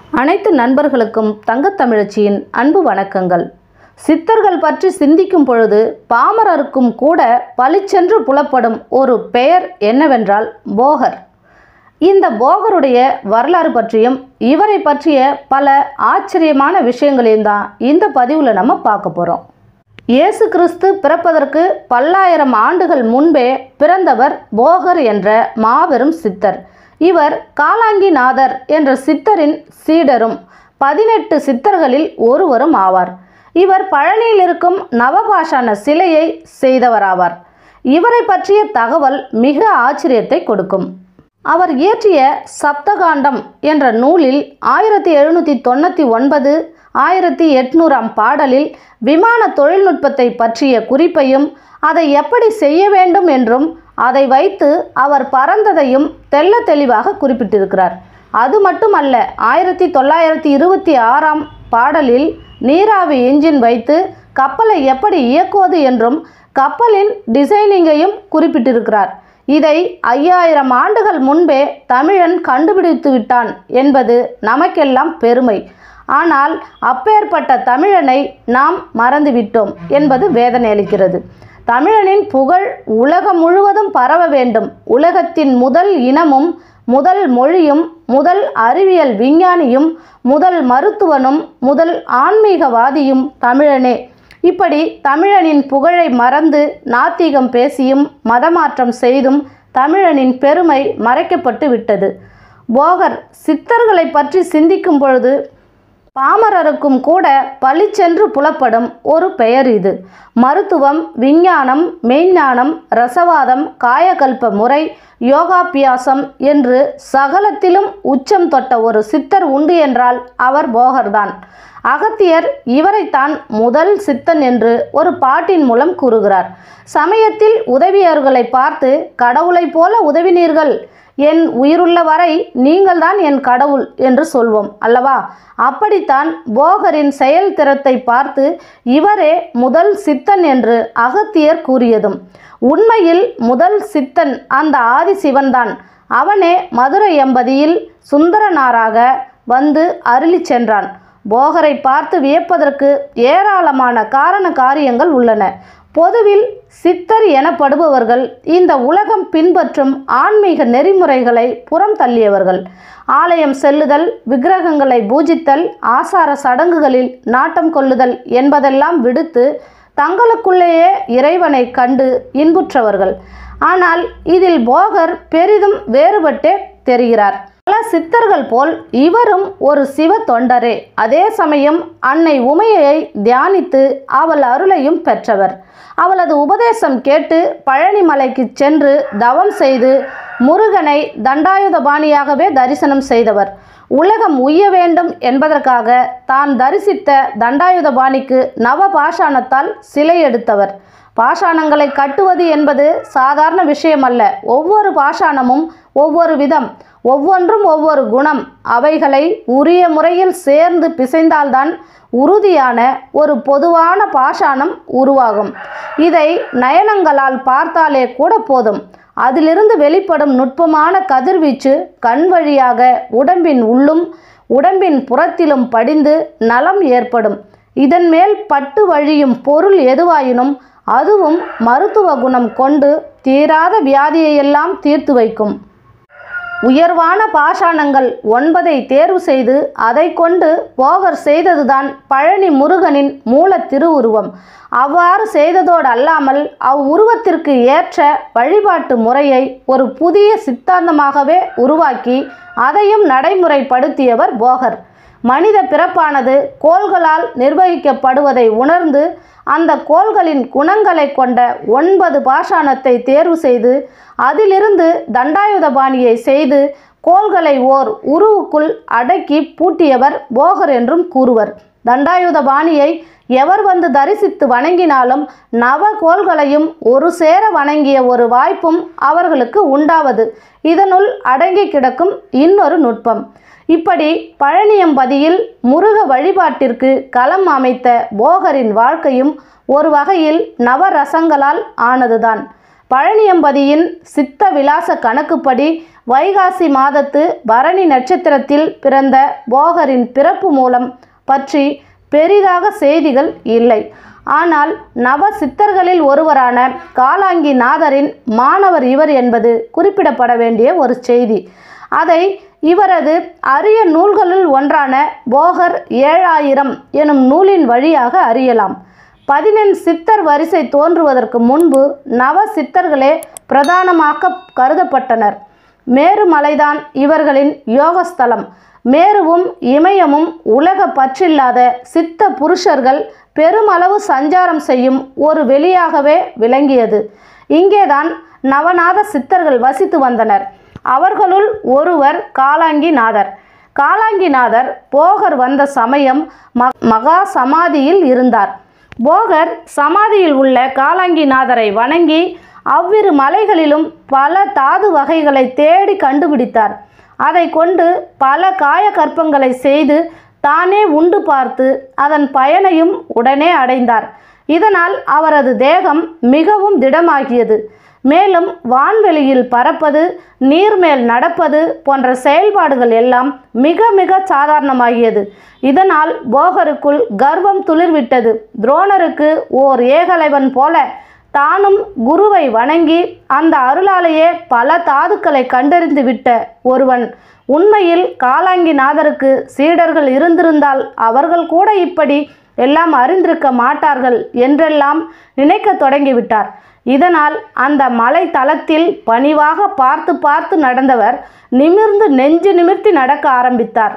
அனைத்து நண்பர்களுக்கும் தங்கத்தமிழச்சியின் அன்பு வணக்கங்கள் சித்தர்கள் பற்றி சிந்திக்கும் பொழுது பாமரருக்கும் கூட பளிச்சென்று புலப்படும் ஒரு பெயர் என்னவென்றால் போகர் இந்த போகருடைய வரலாறு பற்றியும் இவரை பற்றிய பல ஆச்சரியமான விஷயங்களையும் தான் இந்த பதிவில் நம்ம பார்க்க போகிறோம் இயேசு கிறிஸ்து பிறப்பதற்கு பல்லாயிரம் ஆண்டுகள் முன்பே பிறந்தவர் போகர் என்ற மாபெரும் சித்தர் இவர் காலாங்கிநாதர் என்ற சித்தரின் சீடரும் பதினெட்டு சித்தர்களில் ஒருவரும் ஆவார் இவர் பழனியில் இருக்கும் நவபாஷான சிலையை செய்தவராவார் இவரை பற்றிய தகவல் மிக ஆச்சரியத்தை கொடுக்கும் அவர் இயற்றிய சப்தகாண்டம் என்ற நூலில் ஆயிரத்தி எழுநூற்றி தொண்ணூற்றி ஒன்பது ஆயிரத்தி எட்நூறாம் பாடலில் விமான தொழில்நுட்பத்தை பற்றிய குறிப்பையும் அதை எப்படி செய்ய வேண்டும் என்றும் அதை வைத்து அவர் பறந்ததையும் தெள்ள தெளிவாக குறிப்பிட்டிருக்கிறார் அது மட்டுமல்ல ஆயிரத்தி தொள்ளாயிரத்தி இருபத்தி ஆறாம் பாடலில் நீராவி இன்ஜின் வைத்து கப்பலை எப்படி இயக்குவது என்றும் கப்பலின் டிசைனிங்கையும் குறிப்பிட்டிருக்கிறார் இதை ஐயாயிரம் ஆண்டுகள் முன்பே தமிழன் கண்டுபிடித்து விட்டான் என்பது நமக்கெல்லாம் பெருமை ஆனால் அப்பேற்பட்ட தமிழனை நாம் மறந்துவிட்டோம் என்பது வேதனை அளிக்கிறது தமிழனின் புகழ் உலகம் முழுவதும் பரவ வேண்டும் உலகத்தின் முதல் இனமும் முதல் மொழியும் முதல் அறிவியல் விஞ்ஞானியும் முதல் மருத்துவனும் முதல் ஆன்மீகவாதியும் தமிழனே இப்படி தமிழனின் புகழை மறந்து நாத்திகம் பேசியும் மதமாற்றம் செய்தும் தமிழனின் பெருமை மறைக்கப்பட்டு விட்டது போகர் சித்தர்களை பற்றி சிந்திக்கும் பொழுது பாமரருக்கும் கூட பளிச்சென்று புலப்படும் ஒரு பெயர் இது மருத்துவம் விஞ்ஞானம் மெய்ஞானம் ரசவாதம் காயகல்ப முறை யோகாபியாசம் என்று சகலத்திலும் உச்சம் தொட்ட ஒரு சித்தர் உண்டு என்றால் அவர் போகர்தான் அகத்தியர் இவரைத்தான் முதல் சித்தன் என்று ஒரு பாட்டின் மூலம் கூறுகிறார் சமயத்தில் உதவியவர்களை பார்த்து கடவுளைப் போல உதவினீர்கள் என் உயிருள்ள வரை நீங்கள்தான் என் கடவுள் என்று சொல்வோம் அல்லவா அப்படித்தான் போகரின் செயல்திறத்தை பார்த்து இவரே முதல் சித்தன் என்று அகத்தியர் கூறியதும் உண்மையில் முதல் சித்தன் அந்த ஆதிசிவன்தான் அவனே மதுரை எம்பதியில் சுந்தரனாராக வந்து அருளி சென்றான் போகரை பார்த்து வியப்பதற்கு ஏராளமான காரண காரியங்கள் உள்ளன பொதுவில் சித்தர் எனப்படுபவர்கள் இந்த உலகம் பின்பற்றும் ஆன்மீக நெறிமுறைகளை புறம் தள்ளியவர்கள் ஆலயம் செல்லுதல் விக்கிரகங்களை பூஜித்தல் ஆசார சடங்குகளில் நாட்டம் கொள்ளுதல் என்பதெல்லாம் விடுத்து தங்களுக்குள்ளேயே இறைவனை கண்டு இன்புற்றவர்கள் ஆனால் இதில் போகர் பெரிதும் வேறுபட்டே தெரிகிறார் பல சித்தர்கள் போல் இவரும் ஒரு சிவ தொண்டரே அதே சமயம் அன்னை உமையை தியானித்து அவள் அருளையும் பெற்றவர் அவளது உபதேசம் கேட்டு பழனிமலைக்கு சென்று தவம் செய்து முருகனை தண்டாயுதபாணியாகவே தரிசனம் செய்தவர் உலகம் உய்ய வேண்டும் என்பதற்காக தான் தரிசித்த தண்டாயுதபாணிக்கு நவ பாஷாணத்தால் சிலை எடுத்தவர் பாஷாணங்களை கட்டுவது என்பது சாதாரண விஷயமல்ல ஒவ்வொரு பாஷாணமும் ஒவ்வொரு விதம் ஒவ்வொன்றும் ஒவ்வொரு குணம் அவைகளை உரிய முறையில் சேர்ந்து பிசைந்தால்தான் உறுதியான ஒரு பொதுவான பாஷாணம் உருவாகும் இதை நயனங்களால் பார்த்தாலே கூட போதும் அதிலிருந்து வெளிப்படும் நுட்பமான கதிர்வீச்சு கண் வழியாக உடம்பின் உள்ளும் உடம்பின் புறத்திலும் படிந்து நலம் ஏற்படும் இதன் மேல் பட்டு வழியும் பொருள் எதுவாயினும் அதுவும் மருத்துவ குணம் கொண்டு தீராத வியாதியையெல்லாம் தீர்த்து வைக்கும் உயர்வான பாஷாணங்கள் ஒன்பதை தேர்வு செய்து அதை கொண்டு போகர் செய்ததுதான் பழனி முருகனின் மூல திருவுருவம் அவ்வாறு செய்ததோடு அல்லாமல் அவ்வுருவத்திற்கு ஏற்ற வழிபாட்டு முறையை ஒரு புதிய சித்தாந்தமாகவே உருவாக்கி அதையும் நடைமுறைப்படுத்தியவர் போகர் மனித பிறப்பானது கோள்களால் நிர்வகிக்கப்படுவதை உணர்ந்து அந்த கோள்களின் குணங்களை கொண்ட ஒன்பது பாஷாணத்தை தேர்வு செய்து அதிலிருந்து தண்டாயுதபாணியை செய்து கோள்களை ஓர் உருவுக்குள் அடக்கி பூட்டியவர் போகர் என்றும் கூறுவர் தண்டாயுதபாணியை எவர் வந்து தரிசித்து வணங்கினாலும் நவ கோள்களையும் ஒரு சேர வணங்கிய ஒரு வாய்ப்பும் அவர்களுக்கு உண்டாவது இதனுள் அடங்கி கிடக்கும் இன்னொரு நுட்பம் இப்படி பழனியம்பதியில் முருக வழிபாட்டிற்கு களம் அமைத்த போகரின் வாழ்க்கையும் ஒரு வகையில் நவரசங்களால் ஆனதுதான் பழனியம்பதியின் சித்த விலாச கணக்குப்படி வைகாசி மாதத்து பரணி நட்சத்திரத்தில் பிறந்த போகரின் பிறப்பு மூலம் பற்றி பெரிதாக செய்திகள் இல்லை ஆனால் நவ சித்தர்களில் ஒருவரான காலாங்கி நாதரின் மாணவர் இவர் என்பது குறிப்பிடப்பட வேண்டிய ஒரு செய்தி அதை இவரது அரிய நூல்களுள் ஒன்றான போகர் ஏழாயிரம் எனும் நூலின் வழியாக அறியலாம் பதினெண் சித்தர் வரிசை தோன்றுவதற்கு முன்பு நவ சித்தர்களே பிரதானமாக கருதப்பட்டனர் மேருமலைதான் இவர்களின் யோகஸ்தலம் மேருவும் இமயமும் உலக பற்றில்லாத சித்த புருஷர்கள் பெருமளவு சஞ்சாரம் செய்யும் ஒரு வெளியாகவே விளங்கியது இங்கேதான் நவநாத சித்தர்கள் வசித்து வந்தனர் அவர்களுள் ஒருவர் காலாங்கிநாதர் காலாங்கிநாதர் போகர் வந்த சமயம் ம மகா சமாதியில் இருந்தார் போகர் சமாதியில் உள்ள காலாங்கிநாதரை வணங்கி அவ்விரு மலைகளிலும் பல தாது வகைகளை தேடி கண்டுபிடித்தார் அதை கொண்டு பல காயகற்பங்களை செய்து தானே உண்டு பார்த்து அதன் பயனையும் உடனே அடைந்தார் இதனால் அவரது தேகம் மிகவும் திடமாகியது மேலும் வான்வெளியில் பறப்பது நீர்மேல் நடப்பது போன்ற செயல்பாடுகள் எல்லாம் மிக மிக சாதாரணமாகியது இதனால் போகருக்குள் கர்வம் துளிர்விட்டது துரோணருக்கு ஓர் ஏகலைவன் போல தானும் குருவை வணங்கி அந்த அருளாலேயே பல தாதுக்களை கண்டறிந்து விட்ட ஒருவன் உண்மையில் காலாங்கிநாதருக்கு சீடர்கள் இருந்திருந்தால் அவர்கள் கூட இப்படி எல்லாம் அறிந்திருக்க மாட்டார்கள் என்றெல்லாம் நினைக்கத் தொடங்கிவிட்டார் இதனால் அந்த மலை தளத்தில் பணிவாக பார்த்து பார்த்து நடந்தவர் நிமிர்ந்து நெஞ்சு நிமிர்த்தி நடக்க ஆரம்பித்தார்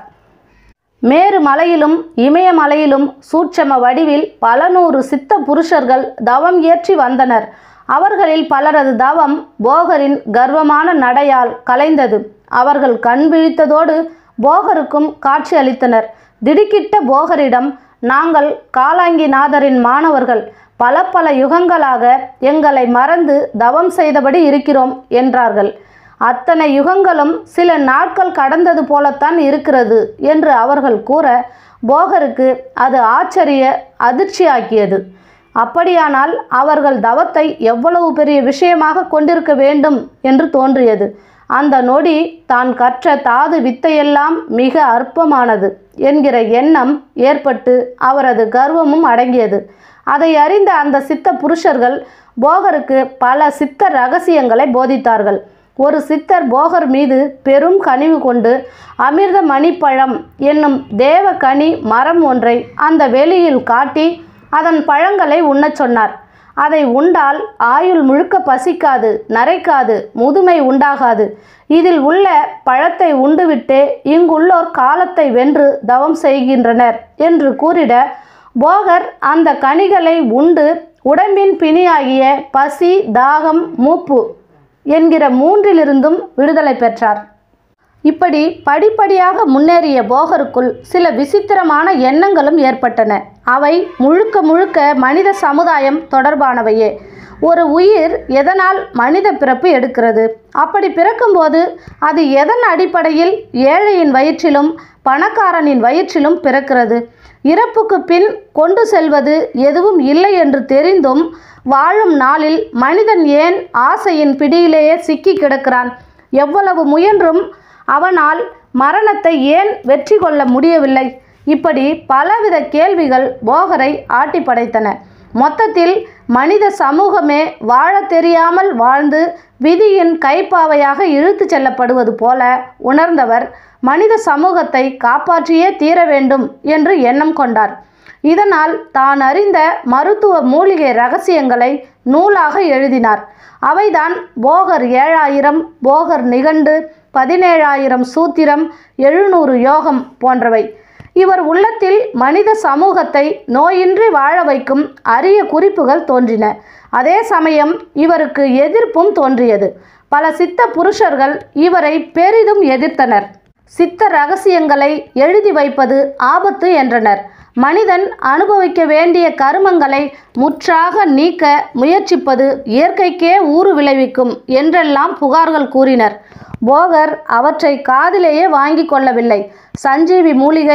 மேரு மலையிலும் இமயமலையிலும் சூட்சம வடிவில் பல நூறு சித்த புருஷர்கள் தவம் இயற்றி வந்தனர் அவர்களில் பலரது தவம் போகரின் கர்வமான நடையால் கலைந்தது அவர்கள் கண் விழித்ததோடு போகருக்கும் காட்சி அளித்தனர் திடுக்கிட்ட போகரிடம் நாங்கள் காலாங்கிநாதரின் மாணவர்கள் பல பல யுகங்களாக எங்களை மறந்து தவம் செய்தபடி இருக்கிறோம் என்றார்கள் அத்தனை யுகங்களும் சில நாட்கள் கடந்தது போலத்தான் இருக்கிறது என்று அவர்கள் கூற போகருக்கு அது ஆச்சரிய அதிர்ச்சியாக்கியது அப்படியானால் அவர்கள் தவத்தை எவ்வளவு பெரிய விஷயமாக கொண்டிருக்க வேண்டும் என்று தோன்றியது அந்த நொடி தான் கற்ற தாது வித்தையெல்லாம் மிக அற்பமானது என்கிற எண்ணம் ஏற்பட்டு அவரது கர்வமும் அடங்கியது அதை அறிந்த அந்த சித்த புருஷர்கள் போகருக்கு பல சித்த ரகசியங்களை போதித்தார்கள் ஒரு சித்தர் போகர் மீது பெரும் கனிவு கொண்டு அமிர்த மணிப்பழம் என்னும் தேவ கனி மரம் ஒன்றை அந்த வெளியில் காட்டி அதன் பழங்களை உண்ணச் சொன்னார் அதை உண்டால் ஆயுள் முழுக்க பசிக்காது நரைக்காது முதுமை உண்டாகாது இதில் உள்ள பழத்தை உண்டுவிட்டே இங்குள்ளோர் காலத்தை வென்று தவம் செய்கின்றனர் என்று கூறிட போகர் அந்த கனிகளை உண்டு உடம்பின் பிணியாகிய பசி தாகம் மூப்பு என்கிற மூன்றிலிருந்தும் விடுதலை பெற்றார் இப்படி படிப்படியாக முன்னேறிய போகருக்குள் சில விசித்திரமான எண்ணங்களும் ஏற்பட்டன அவை முழுக்க முழுக்க மனித சமுதாயம் தொடர்பானவையே ஒரு உயிர் எதனால் மனித பிறப்பு எடுக்கிறது அப்படி பிறக்கும்போது அது எதன் அடிப்படையில் ஏழையின் வயிற்றிலும் பணக்காரனின் வயிற்றிலும் பிறக்கிறது இறப்புக்கு பின் கொண்டு செல்வது எதுவும் இல்லை என்று தெரிந்தும் வாழும் நாளில் மனிதன் ஏன் ஆசையின் பிடியிலேயே சிக்கி கிடக்கிறான் எவ்வளவு முயன்றும் அவனால் மரணத்தை ஏன் வெற்றி கொள்ள முடியவில்லை இப்படி பலவித கேள்விகள் போகரை ஆட்டி படைத்தன மொத்தத்தில் மனித சமூகமே வாழத் தெரியாமல் வாழ்ந்து விதியின் கைப்பாவையாக இழுத்துச் செல்லப்படுவது போல உணர்ந்தவர் மனித சமூகத்தை காப்பாற்றியே தீர வேண்டும் என்று எண்ணம் கொண்டார் இதனால் தான் அறிந்த மருத்துவ மூலிகை ரகசியங்களை நூலாக எழுதினார் அவைதான் போகர் ஏழாயிரம் போகர் நிகண்டு பதினேழாயிரம் சூத்திரம் எழுநூறு யோகம் போன்றவை இவர் உள்ளத்தில் மனித சமூகத்தை நோயின்றி வாழ வைக்கும் அரிய குறிப்புகள் தோன்றின அதே சமயம் இவருக்கு எதிர்ப்பும் தோன்றியது பல சித்த புருஷர்கள் இவரை பெரிதும் எதிர்த்தனர் சித்த ரகசியங்களை எழுதி வைப்பது ஆபத்து என்றனர் மனிதன் அனுபவிக்க வேண்டிய கருமங்களை முற்றாக நீக்க முயற்சிப்பது இயற்கைக்கே ஊறு விளைவிக்கும் என்றெல்லாம் புகார்கள் கூறினர் போகர் அவற்றை காதிலேயே வாங்கி கொள்ளவில்லை சஞ்சீவி மூலிகை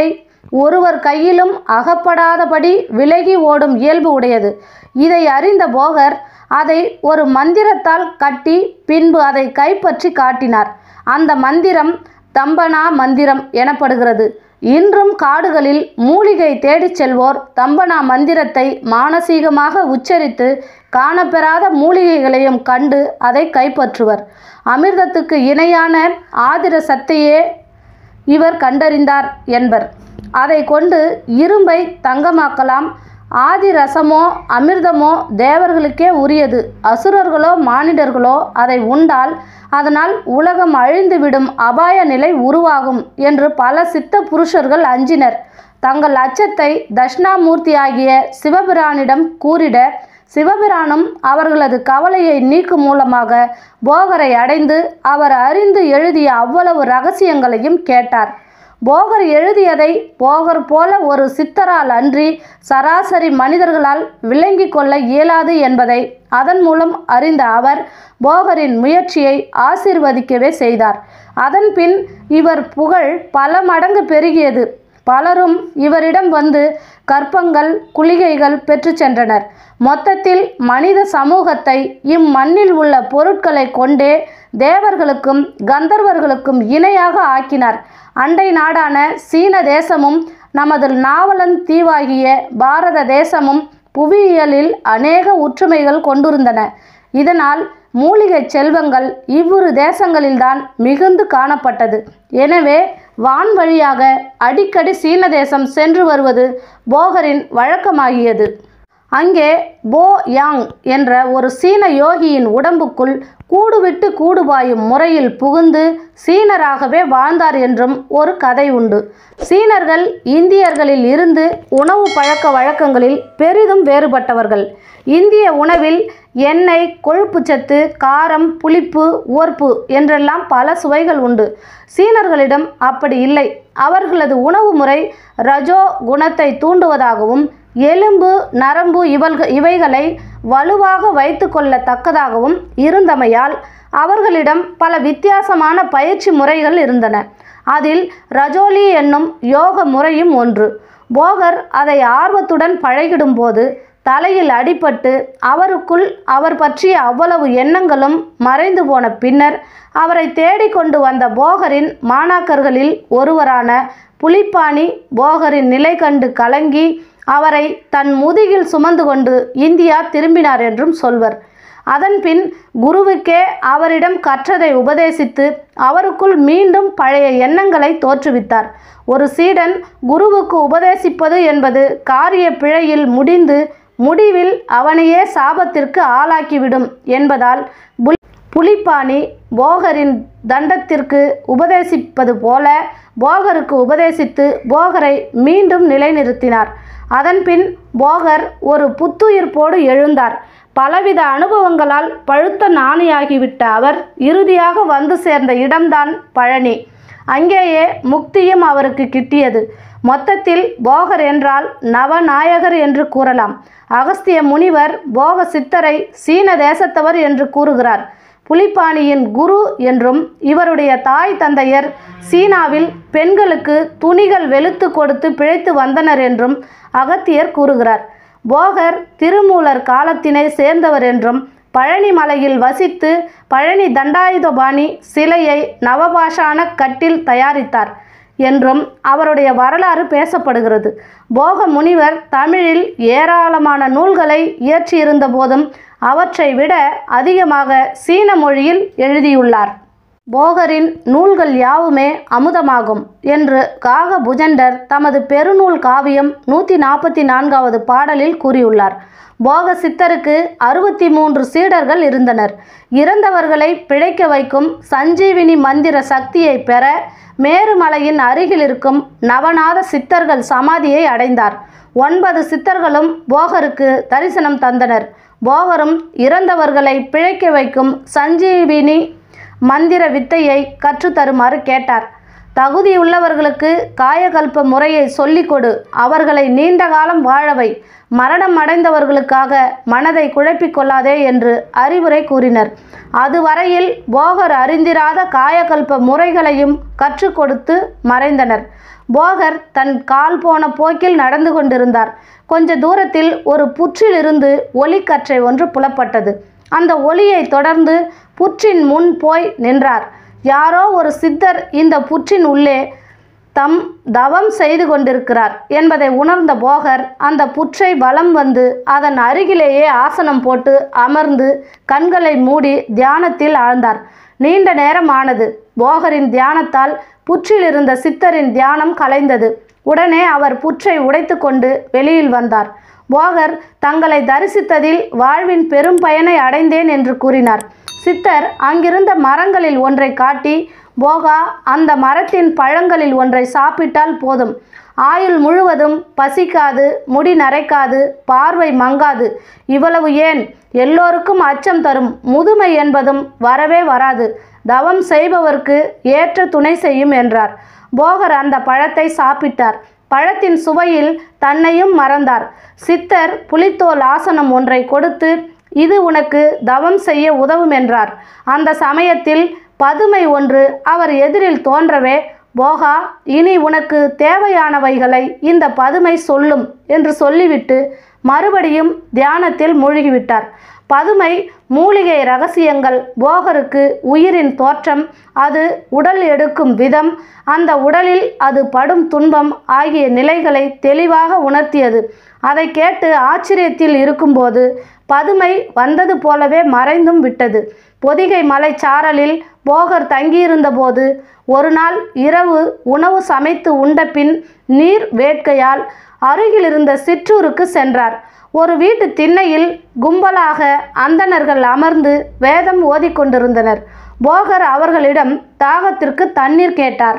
ஒருவர் கையிலும் அகப்படாதபடி விலகி ஓடும் இயல்பு உடையது இதை அறிந்த போகர் அதை ஒரு மந்திரத்தால் கட்டி பின்பு அதை கைப்பற்றி காட்டினார் அந்த மந்திரம் தம்பனா மந்திரம் எனப்படுகிறது இன்றும் காடுகளில் மூலிகை தேடிச் செல்வோர் தம்பனா மந்திரத்தை மானசீகமாக உச்சரித்து காணப்பெறாத மூலிகைகளையும் கண்டு அதை கைப்பற்றுவர் அமிர்தத்துக்கு இணையான ஆதிர சத்தையே இவர் கண்டறிந்தார் என்பர் அதை கொண்டு இரும்பை தங்கமாக்கலாம் ஆதி ரசமோ அமிர்தமோ தேவர்களுக்கே உரியது அசுரர்களோ மானிடர்களோ அதை உண்டால் அதனால் உலகம் அழிந்துவிடும் அபாய நிலை உருவாகும் என்று பல சித்த புருஷர்கள் அஞ்சினர் தங்கள் அச்சத்தை தட்சிணாமூர்த்தியாகிய சிவபிரானிடம் கூறிட சிவபிரானும் அவர்களது கவலையை நீக்கும் மூலமாக போகரை அடைந்து அவர் அறிந்து எழுதிய அவ்வளவு ரகசியங்களையும் கேட்டார் போகர் எழுதியதை போகர் போல ஒரு சித்தரால் அன்றி சராசரி மனிதர்களால் விளங்கி கொள்ள இயலாது என்பதை அதன் மூலம் அறிந்த அவர் போகரின் முயற்சியை ஆசிர்வதிக்கவே செய்தார் அதன்பின் இவர் புகழ் பல மடங்கு பெருகியது பலரும் இவரிடம் வந்து கற்பங்கள் குளிகைகள் பெற்று சென்றனர் மொத்தத்தில் மனித சமூகத்தை இம்மண்ணில் உள்ள பொருட்களை கொண்டே தேவர்களுக்கும் கந்தர்வர்களுக்கும் இணையாக ஆக்கினார் அண்டை நாடான சீன தேசமும் நமது நாவலன் தீவாகிய பாரத தேசமும் புவியியலில் அநேக ஒற்றுமைகள் கொண்டிருந்தன இதனால் மூலிகை செல்வங்கள் இவ்விரு தேசங்களில்தான் மிகுந்து காணப்பட்டது எனவே வான் வழியாக அடிக்கடி சீன தேசம் சென்று வருவது போகரின் வழக்கமாகியது அங்கே போ யாங் என்ற ஒரு சீன யோகியின் உடம்புக்குள் கூடுவிட்டு கூடுபாயும் முறையில் புகுந்து சீனராகவே வாழ்ந்தார் என்றும் ஒரு கதை உண்டு சீனர்கள் இந்தியர்களில் இருந்து உணவு பழக்க வழக்கங்களில் பெரிதும் வேறுபட்டவர்கள் இந்திய உணவில் எண்ணெய் கொழுப்புச்சத்து காரம் புளிப்பு உவர்ப்பு என்றெல்லாம் பல சுவைகள் உண்டு சீனர்களிடம் அப்படி இல்லை அவர்களது உணவு முறை ரஜோ குணத்தை தூண்டுவதாகவும் எலும்பு நரம்பு இவல்க இவைகளை வலுவாக வைத்து கொள்ளத்தக்கதாகவும் இருந்தமையால் அவர்களிடம் பல வித்தியாசமான பயிற்சி முறைகள் இருந்தன அதில் ரஜோலி என்னும் யோக முறையும் ஒன்று போகர் அதை ஆர்வத்துடன் பழகிடும்போது தலையில் அடிபட்டு அவருக்குள் அவர் பற்றிய அவ்வளவு எண்ணங்களும் மறைந்து போன பின்னர் அவரை தேடிக்கொண்டு வந்த போகரின் மாணாக்கர்களில் ஒருவரான புலிப்பாணி போகரின் நிலை கண்டு கலங்கி அவரை தன் முதுகில் சுமந்து கொண்டு இந்தியா திரும்பினார் என்றும் சொல்வர் அதன்பின் குருவுக்கே அவரிடம் கற்றதை உபதேசித்து அவருக்குள் மீண்டும் பழைய எண்ணங்களை தோற்றுவித்தார் ஒரு சீடன் குருவுக்கு உபதேசிப்பது என்பது காரிய பிழையில் முடிந்து முடிவில் அவனையே சாபத்திற்கு ஆளாக்கிவிடும் என்பதால் புல் புலிப்பாணி போகரின் தண்டத்திற்கு உபதேசிப்பது போல போகருக்கு உபதேசித்து போகரை மீண்டும் நிலைநிறுத்தினார் அதன்பின் போகர் ஒரு புத்துயிர்ப்போடு எழுந்தார் பலவித அனுபவங்களால் பழுத்த நாணியாகிவிட்ட அவர் இறுதியாக வந்து சேர்ந்த இடம்தான் பழனி அங்கேயே முக்தியும் அவருக்கு கிட்டியது மொத்தத்தில் போகர் என்றால் நவநாயகர் என்று கூறலாம் அகஸ்திய முனிவர் போக சித்தரை சீன தேசத்தவர் என்று கூறுகிறார் புலிப்பாணியின் குரு என்றும் இவருடைய தாய் தந்தையர் சீனாவில் பெண்களுக்கு துணிகள் வெளுத்து கொடுத்து பிழைத்து வந்தனர் என்றும் அகத்தியர் கூறுகிறார் போகர் திருமூலர் காலத்தினை சேர்ந்தவர் என்றும் பழனி மலையில் வசித்து பழனி தண்டாயுதபாணி சிலையை நவபாஷான கட்டில் தயாரித்தார் என்றும் அவருடைய வரலாறு பேசப்படுகிறது போக முனிவர் தமிழில் ஏராளமான நூல்களை இயற்றியிருந்த போதும் அவற்றை விட அதிகமாக சீன மொழியில் எழுதியுள்ளார் போகரின் நூல்கள் யாவுமே அமுதமாகும் என்று காக புஜண்டர் தமது பெருநூல் காவியம் நூற்றி நாற்பத்தி நான்காவது பாடலில் கூறியுள்ளார் போக சித்தருக்கு அறுபத்தி மூன்று சீடர்கள் இருந்தனர் இறந்தவர்களை பிழைக்க வைக்கும் சஞ்சீவினி மந்திர சக்தியை பெற மேருமலையின் அருகில் இருக்கும் நவநாத சித்தர்கள் சமாதியை அடைந்தார் ஒன்பது சித்தர்களும் போகருக்கு தரிசனம் தந்தனர் போகரும் இறந்தவர்களை பிழைக்க வைக்கும் சஞ்சீவினி மந்திர வித்தையை கற்றுத்தருமாறு கேட்டார் தகுதியுள்ளவர்களுக்கு காயகல்ப முறையை சொல்லிக் கொடு அவர்களை நீண்ட காலம் வாழவை மரணம் அடைந்தவர்களுக்காக மனதை குழப்பிக் கொள்ளாதே என்று அறிவுரை கூறினர் அதுவரையில் போகர் அறிந்திராத காயகல்ப முறைகளையும் கற்றுக் கொடுத்து மறைந்தனர் போகர் தன் கால் போன போக்கில் நடந்து கொண்டிருந்தார் கொஞ்ச தூரத்தில் ஒரு புற்றிலிருந்து ஒலிக்கற்றை ஒன்று புலப்பட்டது அந்த ஒலியை தொடர்ந்து புற்றின் முன் போய் நின்றார் யாரோ ஒரு சித்தர் இந்த புற்றின் உள்ளே தம் தவம் செய்து கொண்டிருக்கிறார் என்பதை உணர்ந்த போகர் அந்த புற்றை வலம் வந்து அதன் அருகிலேயே ஆசனம் போட்டு அமர்ந்து கண்களை மூடி தியானத்தில் ஆழ்ந்தார் நீண்ட நேரம் ஆனது போகரின் தியானத்தால் புற்றில் இருந்த சித்தரின் தியானம் கலைந்தது உடனே அவர் புற்றை உடைத்து கொண்டு வெளியில் வந்தார் போகர் தங்களை தரிசித்ததில் வாழ்வின் பெரும் பயனை அடைந்தேன் என்று கூறினார் சித்தர் அங்கிருந்த மரங்களில் ஒன்றை காட்டி போகா அந்த மரத்தின் பழங்களில் ஒன்றை சாப்பிட்டால் போதும் ஆயுள் முழுவதும் பசிக்காது முடி நரைக்காது பார்வை மங்காது இவ்வளவு ஏன் எல்லோருக்கும் அச்சம் தரும் முதுமை என்பதும் வரவே வராது தவம் செய்பவர்க்கு ஏற்ற துணை செய்யும் என்றார் போகர் அந்த பழத்தை சாப்பிட்டார் பழத்தின் சுவையில் தன்னையும் மறந்தார் சித்தர் புலித்தோல் ஆசனம் ஒன்றை கொடுத்து இது உனக்கு தவம் செய்ய உதவும் என்றார் அந்த சமயத்தில் பதுமை ஒன்று அவர் எதிரில் தோன்றவே போகா இனி உனக்கு தேவையானவைகளை இந்த பதுமை சொல்லும் என்று சொல்லிவிட்டு மறுபடியும் தியானத்தில் மூழ்கிவிட்டார் பதுமை மூலிகை ரகசியங்கள் போகருக்கு உயிரின் தோற்றம் அது உடல் எடுக்கும் விதம் அந்த உடலில் அது படும் துன்பம் ஆகிய நிலைகளை தெளிவாக உணர்த்தியது அதை கேட்டு ஆச்சரியத்தில் இருக்கும்போது பதுமை வந்தது போலவே மறைந்தும் விட்டது பொதிகை மலை சாரலில் போகர் தங்கியிருந்தபோது ஒரு நாள் இரவு உணவு சமைத்து உண்ட பின் நீர் வேட்கையால் அருகில் இருந்த சிற்றூருக்கு சென்றார் ஒரு வீட்டு திண்ணையில் கும்பலாக அந்தணர்கள் அமர்ந்து வேதம் ஓதிக்கொண்டிருந்தனர் போகர் அவர்களிடம் தாகத்திற்கு தண்ணீர் கேட்டார்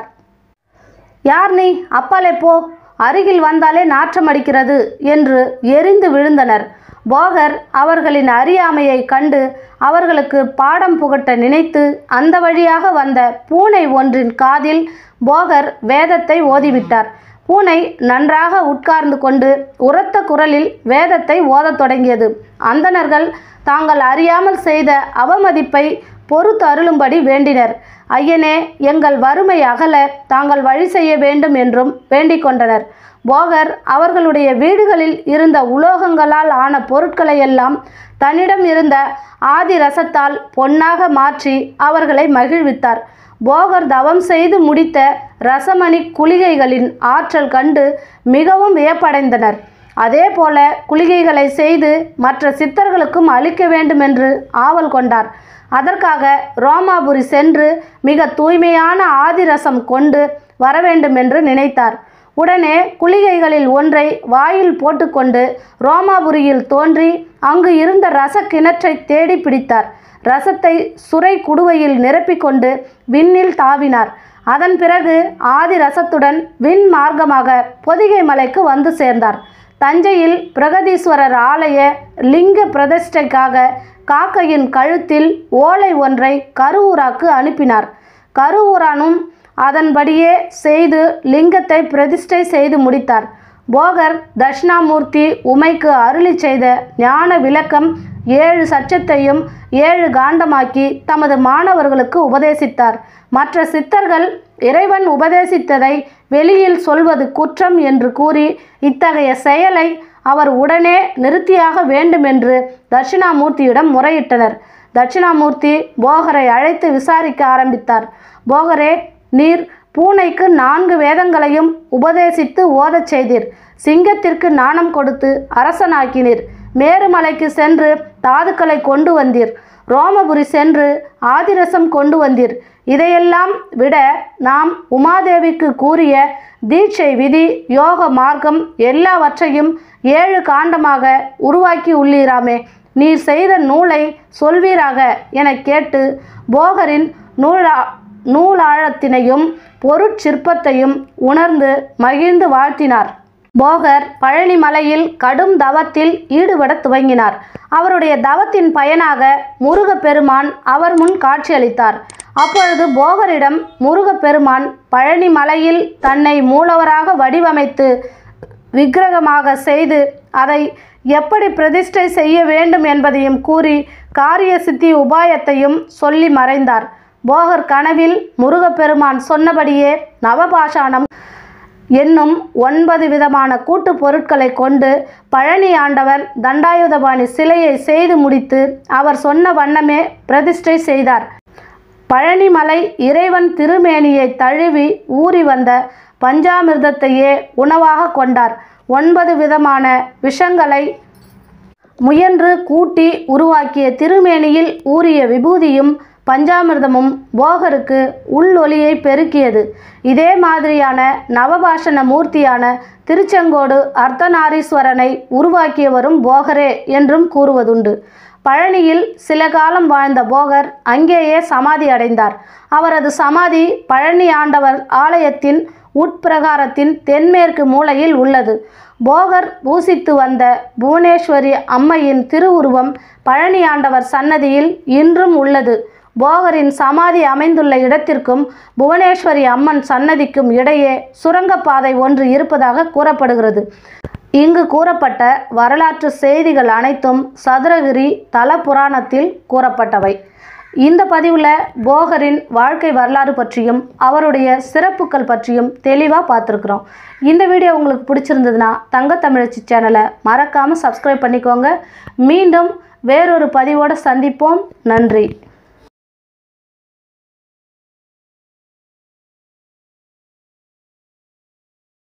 யார் நீ அப்பாலே போ அருகில் வந்தாலே நாற்றம் அடிக்கிறது என்று எரிந்து விழுந்தனர் போகர் அவர்களின் அறியாமையை கண்டு அவர்களுக்கு பாடம் புகட்ட நினைத்து அந்த வழியாக வந்த பூனை ஒன்றின் காதில் போகர் வேதத்தை ஓதிவிட்டார் பூனை நன்றாக உட்கார்ந்து கொண்டு உரத்த குரலில் வேதத்தை ஓதத் தொடங்கியது அந்தணர்கள் தாங்கள் அறியாமல் செய்த அவமதிப்பை பொறுத்து அருளும்படி வேண்டினர் ஐயனே எங்கள் வறுமை அகல தாங்கள் வழி செய்ய வேண்டும் என்றும் வேண்டிக் கொண்டனர் போகர் அவர்களுடைய வீடுகளில் இருந்த உலோகங்களால் ஆன பொருட்களையெல்லாம் தன்னிடம் இருந்த ஆதி ரசத்தால் பொன்னாக மாற்றி அவர்களை மகிழ்வித்தார் போகர் தவம் செய்து முடித்த ரசமணி குளிகைகளின் ஆற்றல் கண்டு மிகவும் வியப்படைந்தனர் அதே போல குளிகைகளை செய்து மற்ற சித்தர்களுக்கும் அளிக்க வேண்டுமென்று ஆவல் கொண்டார் அதற்காக ரோமாபுரி சென்று மிக தூய்மையான ஆதிரசம் கொண்டு வர வேண்டுமென்று நினைத்தார் உடனே குளிகைகளில் ஒன்றை வாயில் போட்டுக்கொண்டு ரோமாபுரியில் தோன்றி அங்கு இருந்த ரச கிணற்றை தேடி பிடித்தார் ரசத்தை சுரை குடுவையில் நிரப்பிக்கொண்டு விண்ணில் தாவினார் அதன் பிறகு ஆதி ரசத்துடன் விண் மார்க்கமாக பொதிகை மலைக்கு வந்து சேர்ந்தார் தஞ்சையில் பிரகதீஸ்வரர் ஆலய லிங்க பிரதிஷ்டைக்காக காக்கையின் கழுத்தில் ஓலை ஒன்றை கருவூராக்கு அனுப்பினார் கருவூரானும் அதன்படியே செய்து லிங்கத்தை பிரதிஷ்டை செய்து முடித்தார் போகர் தட்சிணாமூர்த்தி உமைக்கு அருளி செய்த ஞான விளக்கம் ஏழு சச்சத்தையும் ஏழு காண்டமாக்கி தமது மாணவர்களுக்கு உபதேசித்தார் மற்ற சித்தர்கள் இறைவன் உபதேசித்ததை வெளியில் சொல்வது குற்றம் என்று கூறி இத்தகைய செயலை அவர் உடனே நிறுத்தியாக வேண்டுமென்று தட்சிணாமூர்த்தியிடம் முறையிட்டனர் தட்சிணாமூர்த்தி போகரை அழைத்து விசாரிக்க ஆரம்பித்தார் போகரே நீர் பூனைக்கு நான்கு வேதங்களையும் உபதேசித்து ஓதச் செய்தீர் சிங்கத்திற்கு நாணம் கொடுத்து அரசனாக்கினீர் மேருமலைக்கு சென்று தாதுக்களை கொண்டு வந்தீர் ரோமபுரி சென்று ஆதிரசம் கொண்டு வந்தீர் இதையெல்லாம் விட நாம் உமாதேவிக்கு கூறிய தீட்சை விதி யோக மார்க்கம் எல்லாவற்றையும் ஏழு காண்டமாக உருவாக்கி உள்ளீராமே நீர் செய்த நூலை சொல்வீராக எனக் கேட்டு போகரின் நூலா நூலாழத்தினையும் பொருட்சிற்பத்தையும் உணர்ந்து மகிழ்ந்து வாழ்த்தினார் போகர் பழனி மலையில் கடும் தவத்தில் ஈடுபட துவங்கினார் அவருடைய தவத்தின் பயனாக முருகப்பெருமான் அவர் முன் காட்சியளித்தார் அப்பொழுது போகரிடம் முருகப்பெருமான் பழனி மலையில் தன்னை மூலவராக வடிவமைத்து விக்கிரகமாக செய்து அதை எப்படி பிரதிஷ்டை செய்ய வேண்டும் என்பதையும் கூறி காரிய சித்தி உபாயத்தையும் சொல்லி மறைந்தார் போகர் கனவில் முருகப்பெருமான் சொன்னபடியே நவபாஷாணம் என்னும் ஒன்பது விதமான கூட்டுப் பொருட்களை கொண்டு பழனி ஆண்டவர் தண்டாயுதபாணி சிலையை செய்து முடித்து அவர் சொன்ன வண்ணமே பிரதிஷ்டை செய்தார் பழனிமலை இறைவன் திருமேனியை தழுவி ஊறி வந்த பஞ்சாமிர்தத்தையே உணவாக கொண்டார் ஒன்பது விதமான விஷங்களை முயன்று கூட்டி உருவாக்கிய திருமேனியில் ஊறிய விபூதியும் பஞ்சாமிர்தமும் போகருக்கு உள்ளொலியை பெருக்கியது இதே மாதிரியான நவபாஷண மூர்த்தியான திருச்செங்கோடு அர்த்தநாரீஸ்வரனை உருவாக்கியவரும் போகரே என்றும் கூறுவதுண்டு பழனியில் சில காலம் வாழ்ந்த போகர் அங்கேயே சமாதி அடைந்தார் அவரது சமாதி பழனி ஆண்டவர் ஆலயத்தின் உட்பிரகாரத்தின் தென்மேற்கு மூலையில் உள்ளது போகர் பூசித்து வந்த புவனேஸ்வரி அம்மையின் திருவுருவம் பழனி ஆண்டவர் சன்னதியில் இன்றும் உள்ளது போகரின் சமாதி அமைந்துள்ள இடத்திற்கும் புவனேஸ்வரி அம்மன் சன்னதிக்கும் இடையே சுரங்கப்பாதை ஒன்று இருப்பதாக கூறப்படுகிறது இங்கு கூறப்பட்ட வரலாற்று செய்திகள் அனைத்தும் சதுரகிரி தல புராணத்தில் கூறப்பட்டவை இந்த பதிவில் போகரின் வாழ்க்கை வரலாறு பற்றியும் அவருடைய சிறப்புகள் பற்றியும் தெளிவாக பார்த்துருக்குறோம் இந்த வீடியோ உங்களுக்கு பிடிச்சிருந்ததுன்னா தங்கத்தமிழச்சி சேனலை மறக்காமல் சப்ஸ்கிரைப் பண்ணிக்கோங்க மீண்டும் வேறொரு பதிவோடு சந்திப்போம் நன்றி